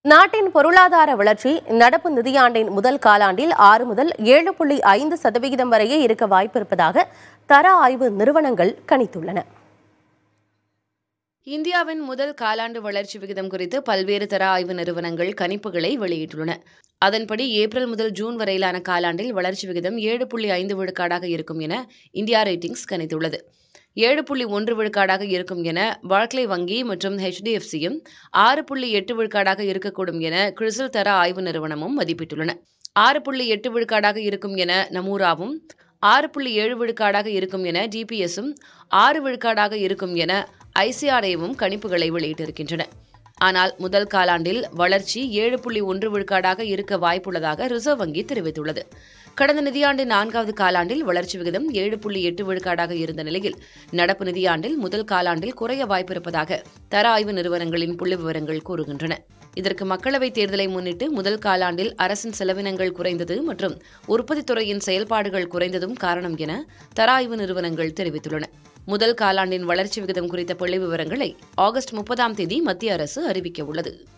நாட்டின் பொருளாதார வளர்ச்சி நடப்பு நிதியாண்டின் முதல் காலாண்டில் ஆறு முதல் ஏழு புள்ளி ஐந்து சதவிகிதம் வரையே இருக்க வாய்ப்பிருப்பதாக தர ஆய்வு நிறுவனங்கள் கணித்துள்ளன இந்தியாவின் முதல் காலாண்டு வளர்ச்சி விகிதம் குறித்து பல்வேறு தர ஆய்வு நிறுவனங்கள் கணிப்புகளை வெளியிட்டுள்ளன அதன்படி ஏப்ரல் முதல் ஜூன் வரையிலான காலாண்டில் வளர்ச்சி விகிதம் ஏழு புள்ளி ஐந்து விழுக்காடாக இருக்கும் என இந்தியா ரேட்டிங்ஸ் கணித்துள்ளது ஏழு புள்ளி ஒன்று விழுக்காடாக இருக்கும் என பார்க்லே வங்கி மற்றும் ஹெச்டிஎஃப்சியும் ஆறு புள்ளி எட்டு விழுக்காடாக இருக்கக்கூடும் என கிறிசல் தர ஆய்வு நிறுவனமும் மதிப்பிட்டுள்ளன ஆறு புள்ளி எட்டு விழுக்காடாக இருக்கும் என நமூராவும் ஆறு புள்ளி ஏழு விழுக்காடாக இருக்கும் என டிபிஎஸும் ஆறு விழுக்காடாக இருக்கும் என ஐசிஆர்ஏவும் கணிப்புகளை வெளியிட்டிருக்கின்றன ஆனால் முதல் காலாண்டில் வளர்ச்சி ஏழு புள்ளி ஒன்று விழுக்காடாக இருக்க வாய்ப்புள்ளதாக ரிசர்வ் வங்கி தெரிவித்துள்ளது கடந்த நிதியாண்டின் நான்காவது காலாண்டில் வளர்ச்சி விகிதம் ஏழு புள்ளி எட்டு விழுக்காடாக இருந்த நிலையில் நடப்பு நிதியாண்டில் முதல் காலாண்டில் குறைய வாய்ப்பிருப்பதாக தர ஆய்வு நிறுவனங்களின் புள்ளி விவரங்கள் கூறுகின்றன இதற்கு மக்களவைத் தேர்தலை முன்னிட்டு முதல் காலாண்டில் அரசின் செலவினங்கள் குறைந்தது மற்றும் உற்பத்தித் துறையின் செயல்பாடுகள் குறைந்ததும் காரணம் என தர ஆய்வு நிறுவனங்கள் தெரிவித்துள்ளன முதல் காலாண்டின் வளர்ச்சி விகிதம் குறித்த புள்ளி விவரங்களை ஆகஸ்ட் முப்பதாம் தேதி மத்திய அரசு அறிவிக்க உள்ளது